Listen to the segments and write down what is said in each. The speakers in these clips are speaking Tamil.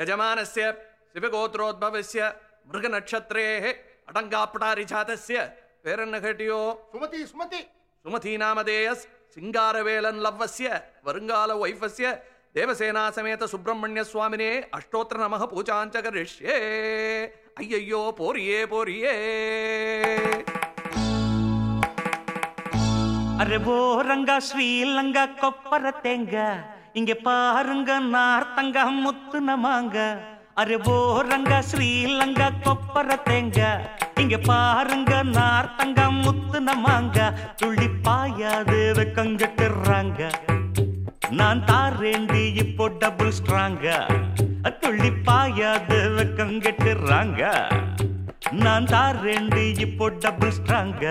यजमानस्य शिवगोत्रोद्भवस्य मृगनक्षत्रेः अटङ्गापटारिजातस्य பேரன்னகட்டியோ சுமதி சுமதி சுமதீநாமதேயஸ் சிங்காரவேலன் லவ்வஸ்ய வருங்கால வைஃபஸ்ய தேவசேனா சமேத சுப்பிரமணிய சுவாமினே அஷ்டோத்திர நமக பூஜாஞ்ச கரிஷ்யே ஐயையோ போரியே போரியே அரே போரங்க ஸ்ரீலங்க கொப்பர தேங்க இங்க பாருங்க நார்த்தங்க முத்து நமாங்க அரே போரங்க ஸ்ரீலங்க கொப்பர தேங்க இங்க பாருங்க நார்த்தங்க முத்து நமாங்க துள்ளி பாயாது வெக்கங்கட்டுறாங்க நான் தாரேண்டி இப்போ டபுள் ஸ்ட்ராங்க துள்ளி பாயாது வெக்கங்கட்டுறாங்க நான் தாரேண்டி இப்போ டபுள் ஸ்ட்ராங்க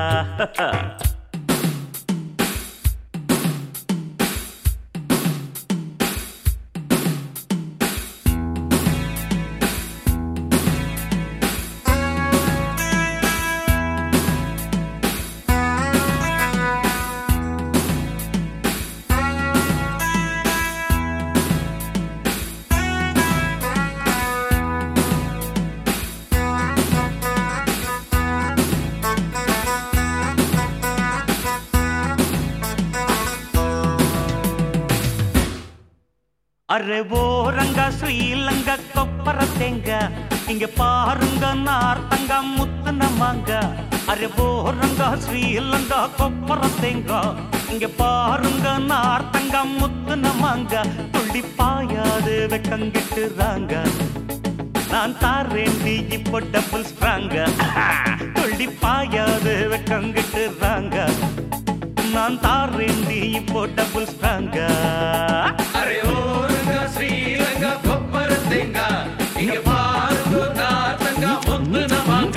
அரே ஓரங்க ஸ்ரீலங்க கொப்பர தேங்க இங்க பாருங்க நார்த்தங்க முத்து நமாங்க அரே ஓரங்க ஸ்ரீலங்க கொப்பர தேங்க இங்க பாருங்க நார்த்தங்க முத்து நமாங்க துள்ளி பாயாது வெக்கங்கிட்டுறாங்க நான் தாரேண்டி இப்போ டபுள் ஸ்ட்ராங்க துள்ளி பாயாது வெக்கங்கிட்டுறாங்க நான் தாரேண்டி இப்போ டபுள் ஸ்ட்ராங்க அரே ஓரங்க ஸ்ரீலங்க கொப்பரத்தேங்க இங்க பாருங்க நார்த்தங்க முத்து நமாங்க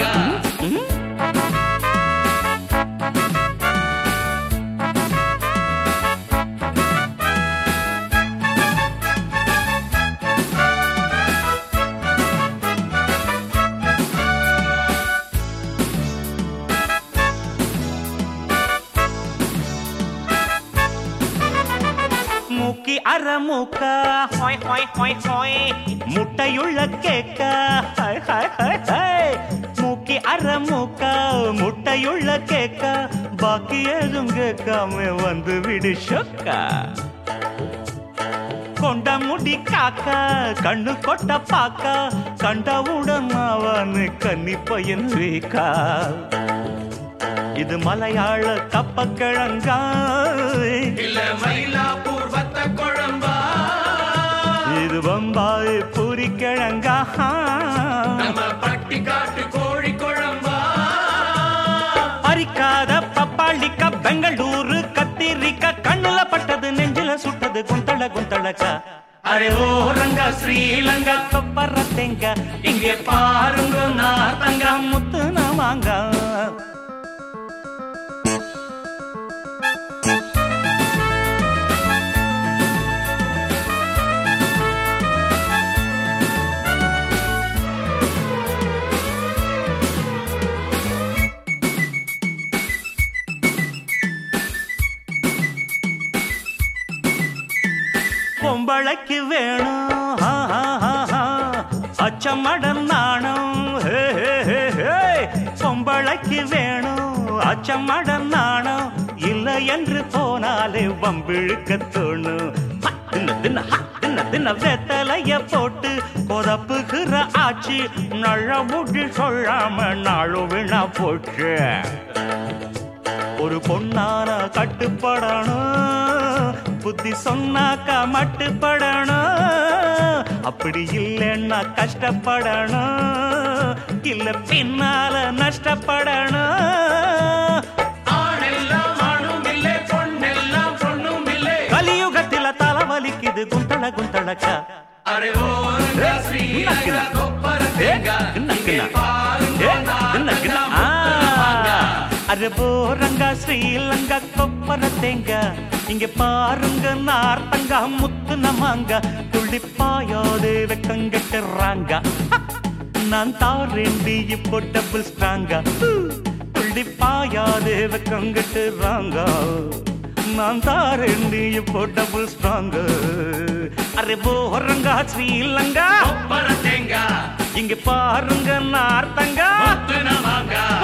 மூக்கி அற மூக்க ஹாய் ஹாய் ஹாய் ஹாய் முட்டையுள்ள கேக்க ஹாய் ஹாய் ஹாய் ஹாய் மூக்கி அற மூக்க முட்டையுள்ள கேக்க பாக்கி எதுவும் கேட்காம வந்து விடு சொக்கா கொண்ட முடி காக்க கண்ணு கொட்ட பாக்க கண்டவுடன் அவனு கன்னி பையன் வீக்கா இது மலையாள கப்பக்கிழங்கா இல்ல மயிலாப்பூர் வத்த குழம்பா இது பம்பாய் பூரி கிழங்கா நம்ம பட்டி காட்டு கோழி குழம்பா பறிக்காத பப்பாளிக்கா பெங்களூரு கத்திரிக்கா கண்ணுல பட்டது நெஞ்சில சுட்டது குந்தள குந்தளக்கா அரே ஓ ரங்கா ஸ்ரீலங்கா கொப்பர தேங்க இங்கே பாருங்க நாத்தங்க முத்து நமாங்க பொம்பளைக்கு வேணும் ஆ, ஆ, ஆ, ஆ. அச்சமடன் நாணம் ஹே, ஹே, ஹே, ஹே. பொம்பளைக்கு வேணும் அச்சமடன் நாணம் இல்லை என்று போனாலே வம்பிழுக்க தோணும் ஹ, தின்ன, தின்ன, ஹ, தின்ன, தின்ன வெத்தலைய போட்டு கொதப்புகிற ஆச்சு நல்ல முடி சொல்லாம நாளு வீணா போச்சு ஒரு பொண்ணான கட்டுப்படணும் புத்தி சொன்னாக்கா மட்டுப்படணும் அப்படி இல்லைன்னா கஷ்டப்படணும் இல்ல பின்னால நஷ்டப்படணும் ஆணெல்லாம் ஆணும் இல்லை பொண்ணெல்லாம் பொண்ணும் இல்லை கலியுகத்தில தலைவலிக்குது குந்தள குந்தளக்கா அரே ஓரங்க ஸ்ரீலங்க கொப்பரத்தேங்க இங்க பாருங்க நார்த்தங்க முத்து நமாங்க அரே போரங்க ஸ்ரீலங்க கொப்பர தேங்க இங்க பாருங்க நார்த்தங்க முத்து நமாங்க துள்ளி பாயாதே வெக்கங்கட்டுறாங்க நான் தாரேண்டி இப்போ டபுள் ஸ்ட்ராங்க துள்ளி பாயாதே வெக்கங்கட்டுறாங்க நான் தாரேண்டி இப்போ டபுள் ஸ்ட்ராங்க அரே போரங்க ஸ்ரீலங்கா நார தேங்கா இங்க பாருங்க நார்த்தங்கா முத்துன மாங்கா